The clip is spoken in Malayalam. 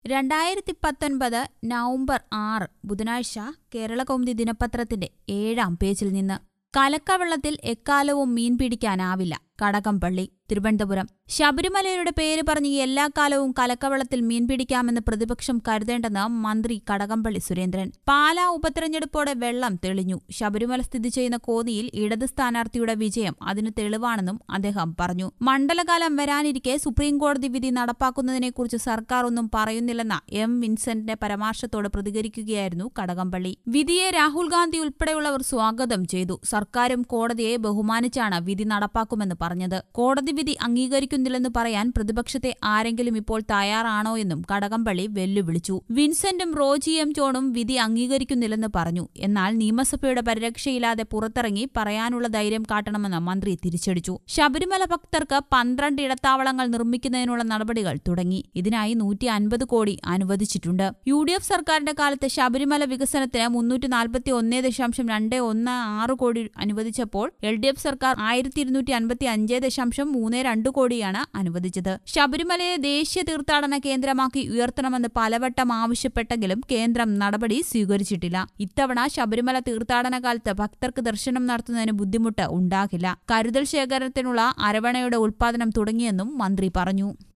രണ്ടായിരത്തി പത്തൊൻപത് നവംബർ ആറ് ബുധനാഴ്ച കേരളകൗമുദി ദിനപത്രത്തിന്റെ ഏഴാം പേജിൽ നിന്ന് കലക്കവെള്ളത്തിൽ എക്കാലവും മീൻ പിടിക്കാനാവില്ല കടകംപള്ളി തിരുവനന്തപുരം ശബരിമലയുടെ പേര് പറഞ്ഞ് എല്ലാ കാലവും കലക്കവെള്ളത്തിൽ മീൻ പിടിക്കാമെന്ന് പ്രതിപക്ഷം കരുതേണ്ടെന്ന് മന്ത്രി കടകംപള്ളി സുരേന്ദ്രൻ പാലാ ഉപതെരഞ്ഞെടുപ്പോടെ വെള്ളം തെളിഞ്ഞു ശബരിമല സ്ഥിതി ചെയ്യുന്ന കോന്നിയിൽ ഇടത് സ്ഥാനാർത്ഥിയുടെ വിജയം അതിന് തെളിവാണെന്നും അദ്ദേഹം പറഞ്ഞു മണ്ഡലകാലം വരാനിരിക്കെ സുപ്രീംകോടതി വിധി നടപ്പാക്കുന്നതിനെക്കുറിച്ച് സർക്കാർ ഒന്നും പറയുന്നില്ലെന്ന എം വിൻസെന്റിന്റെ പരാമർശത്തോട് പ്രതികരിക്കുകയായിരുന്നു കടകംപള്ളി വിധിയെ രാഹുൽ ഗാന്ധി ഉൾപ്പെടെയുള്ളവർ സ്വാഗതം ചെയ്തു സർക്കാരും കോടതിയെ ബഹുമാനിച്ചാണ് വിധി നടപ്പാക്കുമെന്ന് പറഞ്ഞത് കോടതി വിധി അംഗീകരിക്കുന്നില്ലെന്ന് പറയാൻ പ്രതിപക്ഷത്തെ ആരെങ്കിലും ഇപ്പോൾ തയ്യാറാണോ എന്നും കടകംപള്ളി വെല്ലുവിളിച്ചു വിൻസെന്റും റോജി എം ജോണും വിധി അംഗീകരിക്കുന്നില്ലെന്ന് പറഞ്ഞു എന്നാൽ നിയമസഭയുടെ പരിരക്ഷയില്ലാതെ പുറത്തിറങ്ങി പറയാനുള്ള ധൈര്യം കാട്ടണമെന്ന് മന്ത്രി തിരിച്ചടിച്ചു ശബരിമല ഭക്തർക്ക് പന്ത്രണ്ട് ഇടത്താവളങ്ങൾ നിർമ്മിക്കുന്നതിനുള്ള നടപടികൾ തുടങ്ങി ഇതിനായി നൂറ്റി അൻപത് കോടി അനുവദിച്ചിട്ടുണ്ട് യു ഡി എഫ് സർക്കാരിന്റെ കാലത്ത് ശബരിമല വികസനത്തിന് മുന്നൂറ്റി നാൽപ്പത്തി ഒന്ന് ദശാംശം രണ്ട് ഒന്ന് ആറ് കോടി അനുവദിച്ചപ്പോൾ എൽ ഡി എഫ് സർക്കാർ ആയിരത്തി ഇരുന്നൂറ്റി അൻപത്തി അഞ്ച് ദശാംശം മൂന്ന് രണ്ട് കോടിയാണ് അനുവദിച്ചത് ശബരിമലയെ ദേശീയ തീർത്ഥാടന കേന്ദ്രമാക്കി ഉയർത്തണമെന്ന് പലവട്ടം ആവശ്യപ്പെട്ടെങ്കിലും കേന്ദ്രം നടപടി സ്വീകരിച്ചിട്ടില്ല ഇത്തവണ ശബരിമല തീർത്ഥാടന കാലത്ത് ഭക്തർക്ക് ദർശനം നടത്തുന്നതിന് ബുദ്ധിമുട്ട് ഉണ്ടാകില്ല കരുതൽ ശേഖരത്തിനുള്ള അരവണയുടെ ഉൽപാദനം തുടങ്ങിയെന്നും മന്ത്രി പറഞ്ഞു